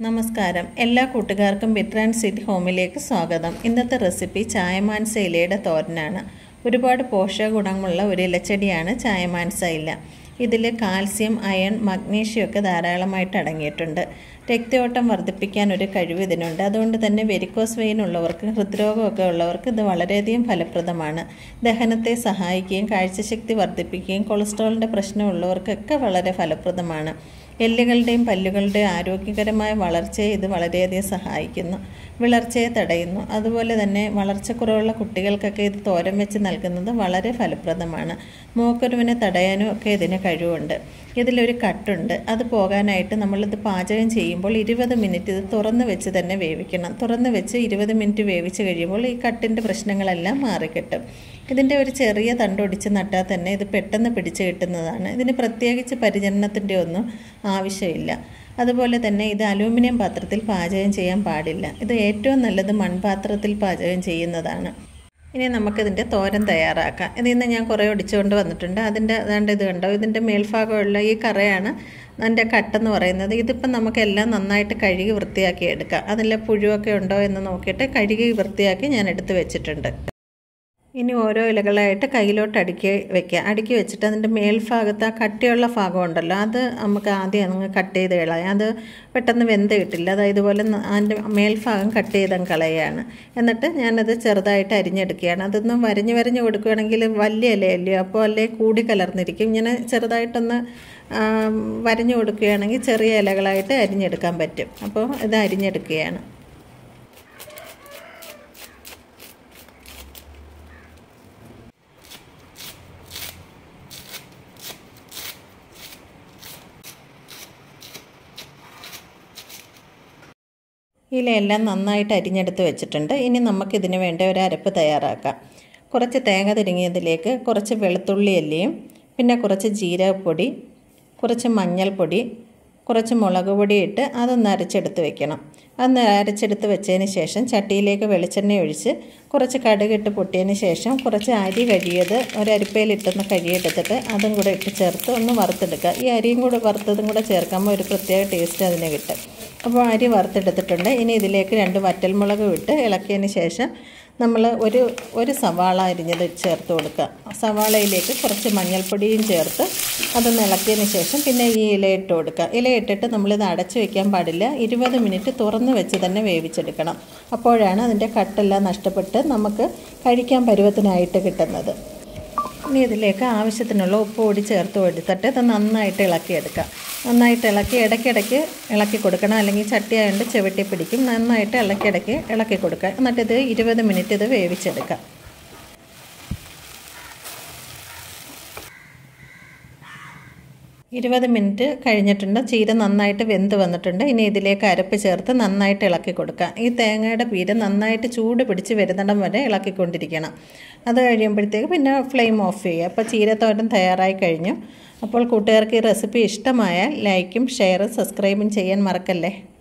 നമസ്കാരം എല്ലാ കൂട്ടുകാർക്കും ബിറ്റർ ആൻഡ് സ്വീറ്റ് ഹോമിലേക്ക് സ്വാഗതം ഇന്നത്തെ റെസിപ്പി ചായമാൻസ ഇലയുടെ തോരനാണ് ഒരുപാട് പോഷക ഗുണമുള്ള ഒരു ഇലച്ചെടിയാണ് ചായമാൻസ ഇല ഇതിൽ കാൽസ്യം അയൺ മഗ്നീഷ്യം ഒക്കെ ധാരാളമായിട്ട് അടങ്ങിയിട്ടുണ്ട് രക്തയോട്ടം വർദ്ധിപ്പിക്കാൻ ഒരു കഴിവ് ഇതിനുണ്ട് അതുകൊണ്ട് തന്നെ വെരിക്കോസ് വെയിൻ ഉള്ളവർക്ക് ഹൃദ്രോഗമൊക്കെ ഉള്ളവർക്ക് ഇത് വളരെയധികം ഫലപ്രദമാണ് ദഹനത്തെ സഹായിക്കുകയും കാഴ്ചശക്തി വർദ്ധിപ്പിക്കുകയും കൊളസ്ട്രോളിൻ്റെ പ്രശ്നമുള്ളവർക്കൊക്കെ വളരെ ഫലപ്രദമാണ് എല്ലുകളുടെയും പല്ലുകളുടെയും ആരോഗ്യകരമായ വളർച്ചയെ ഇത് വളരെയധികം സഹായിക്കുന്നു വിളർച്ചയെ തടയുന്നു അതുപോലെ തന്നെ വളർച്ചക്കുറവുള്ള കുട്ടികൾക്കൊക്കെ ഇത് തോരൻ വെച്ച് നൽകുന്നത് വളരെ ഫലപ്രദമാണ് മൂക്കുരുവിനെ തടയാനും ഒക്കെ ഇതിന് കഴിവുണ്ട് ഇതിലൊരു കട്ടുണ്ട് അത് പോകാനായിട്ട് നമ്മളിത് പാചകം ചെയ്യുമ്പോൾ ഇരുപത് മിനിറ്റ് ഇത് തുറന്ന് വെച്ച് തന്നെ വേവിക്കണം തുറന്ന് വെച്ച് ഇരുപത് മിനിറ്റ് വേവിച്ച് കഴിയുമ്പോൾ ഈ കട്ടിൻ്റെ പ്രശ്നങ്ങളെല്ലാം മാറിക്കിട്ടും ഇതിൻ്റെ ഒരു ചെറിയ തണ്ടൊടിച്ച് നട്ടാൽ തന്നെ ഇത് പെട്ടെന്ന് പിടിച്ച് കിട്ടുന്നതാണ് ഇതിന് പ്രത്യേകിച്ച് പരിചരണത്തിൻ്റെ ഒന്നും ആവശ്യമില്ല അതുപോലെ തന്നെ ഇത് അലൂമിനിയം പാത്രത്തിൽ പാചകം ചെയ്യാൻ പാടില്ല ഇത് ഏറ്റവും നല്ലത് മൺപാത്രത്തിൽ പാചകം ചെയ്യുന്നതാണ് ഇനി നമുക്കിതിൻ്റെ തോരൻ തയ്യാറാക്കാം ഇതിൽ നിന്ന് ഞാൻ കുറേ ഒടിച്ചുകൊണ്ട് വന്നിട്ടുണ്ട് അതിൻ്റെ അതാണ്ട് ഇത് കണ്ടോ ഇതിൻ്റെ മേൽഭാഗമുള്ള ഈ കറയാണ് അതിൻ്റെ കട്ടെന്ന് പറയുന്നത് ഇതിപ്പം നമുക്കെല്ലാം നന്നായിട്ട് കഴുകി വൃത്തിയാക്കി എടുക്കാം അതിലെ പുഴുവൊക്കെ ഉണ്ടോ എന്ന് നോക്കിയിട്ട് കഴുകി വൃത്തിയാക്കി ഞാൻ എടുത്ത് വെച്ചിട്ടുണ്ട് ഇനി ഓരോ ഇലകളായിട്ട് കയ്യിലോട്ട് അടുക്കി വെക്കുക അടുക്കി വെച്ചിട്ട് അതിൻ്റെ മേൽഭാഗത്ത് ആ കട്ടിയുള്ള ഭാഗം ഉണ്ടല്ലോ അത് നമുക്ക് ആദ്യം അങ്ങ് കട്ട് ചെയ്ത് കളയാം അത് പെട്ടെന്ന് വെന്ത് കിട്ടില്ല അത് ഇതുപോലെ അതിൻ്റെ മേൽഭാഗം കട്ട് ചെയ്തങ്ങ് കളയുകയാണ് എന്നിട്ട് ഞാനത് ചെറുതായിട്ട് അരിഞ്ഞെടുക്കുകയാണ് അതൊന്ന് വരഞ്ഞ് വരഞ്ഞ് കൊടുക്കുകയാണെങ്കിൽ വലിയ ഇലയല്ലയോ അപ്പോൾ അല്ലേ കൂടി കലർന്നിരിക്കും ഇങ്ങനെ ചെറുതായിട്ടൊന്ന് വരഞ്ഞു കൊടുക്കുകയാണെങ്കിൽ ചെറിയ ഇലകളായിട്ട് അരിഞ്ഞെടുക്കാൻ പറ്റും അപ്പോൾ ഇത് അരിഞ്ഞെടുക്കുകയാണ് ഇലയെല്ലാം നന്നായിട്ട് അരിഞ്ഞെടുത്ത് വെച്ചിട്ടുണ്ട് ഇനി നമുക്കിതിന് വേണ്ട ഒരു അരപ്പ് തയ്യാറാക്കാം കുറച്ച് തേങ്ങ തിരിങ്ങിയതിലേക്ക് കുറച്ച് വെളുത്തുള്ളി അല്ലിയും പിന്നെ കുറച്ച് ജീരകപ്പൊടി കുറച്ച് മഞ്ഞൾപ്പൊടി കുറച്ച് മുളക് പൊടി ഇട്ട് അതൊന്ന് അരച്ചെടുത്ത് വെക്കണം അതൊന്ന് അരച്ചെടുത്ത് വെച്ചതിന് ശേഷം ചട്ടിയിലേക്ക് വെളിച്ചെണ്ണ ഒഴിച്ച് കുറച്ച് കടുകിട്ട് പൊട്ടിയതിന് ശേഷം കുറച്ച് അരി കഴിയത് ഒരരിപ്പയിലിട്ടൊന്ന് കഴിയെടുത്തിട്ട് അതും കൂടെ ഇട്ട് ചേർത്ത് ഒന്ന് വറുത്തെടുക്കുക ഈ അരിയും കൂടെ വറുത്തതും കൂടെ ചേർക്കുമ്പോൾ ഒരു പ്രത്യേക ടേസ്റ്റ് അതിന് കിട്ടും അപ്പോൾ അരി വറുത്തെടുത്തിട്ടുണ്ട് ഇനി ഇതിലേക്ക് രണ്ട് വറ്റൽമുളക് വിട്ട് ഇളക്കിയതിന് ശേഷം നമ്മൾ ഒരു ഒരു സവാള അരിഞ്ഞത് ചേർത്ത് കൊടുക്കുക സവാളയിലേക്ക് കുറച്ച് മഞ്ഞൾപ്പൊടിയും ചേർത്ത് അതൊന്ന് ഇളക്കിയതിന് ശേഷം പിന്നെ ഈ ഇലയിട്ട് കൊടുക്കുക ഇലയിട്ടിട്ട് നമ്മളിത് അടച്ചു വയ്ക്കാൻ പാടില്ല ഇരുപത് മിനിറ്റ് തുറന്ന് വെച്ച് തന്നെ വേവിച്ചെടുക്കണം അപ്പോഴാണ് അതിൻ്റെ കട്ടെല്ലാം നഷ്ടപ്പെട്ട് നമുക്ക് കഴിക്കാൻ പരുവത്തിനായിട്ട് കിട്ടുന്നത് ഇനി ഇതിലേക്ക് ആവശ്യത്തിനുള്ള ഉപ്പ് കൂടി ചേർത്ത് കൊടുത്തിട്ട് ഇത് നന്നായിട്ട് ഇളക്കിയെടുക്കുക നന്നായിട്ട് ഇളക്കി ഇടയ്ക്കിടയ്ക്ക് ഇളക്കി കൊടുക്കണം അല്ലെങ്കിൽ ചട്ടി ആയതുകൊണ്ട് ചെവിട്ടി പിടിക്കും നന്നായിട്ട് ഇളക്കിയിടയ്ക്ക് ഇളക്കി കൊടുക്കുക എന്നിട്ട് ഇത് ഇരുപത് മിനിറ്റ് ഇത് വേവിച്ചെടുക്കുക ഇരുപത് മിനിറ്റ് കഴിഞ്ഞിട്ടുണ്ട് ചീര നന്നായിട്ട് വെന്ത് വന്നിട്ടുണ്ട് ഇനി ഇതിലേക്ക് അരപ്പ് ചേർത്ത് നന്നായിട്ട് ഇളക്കി കൊടുക്കുക ഈ തേങ്ങയുടെ പീര നന്നായിട്ട് ചൂട് പിടിച്ച് വരുന്നിടം വരെ ഇളക്കിക്കൊണ്ടിരിക്കണം അത് കഴിയുമ്പോഴത്തേക്ക് പിന്നെ ഫ്ലെയിം ഓഫ് ചെയ്യുക അപ്പോൾ ചീരത്തോരൻ തയ്യാറായി കഴിഞ്ഞു അപ്പോൾ കൂട്ടുകാർക്ക് ഈ റെസിപ്പി ഇഷ്ടമായാൽ ലൈക്കും ഷെയറും സബ്സ്ക്രൈബും ചെയ്യാൻ മറക്കല്ലേ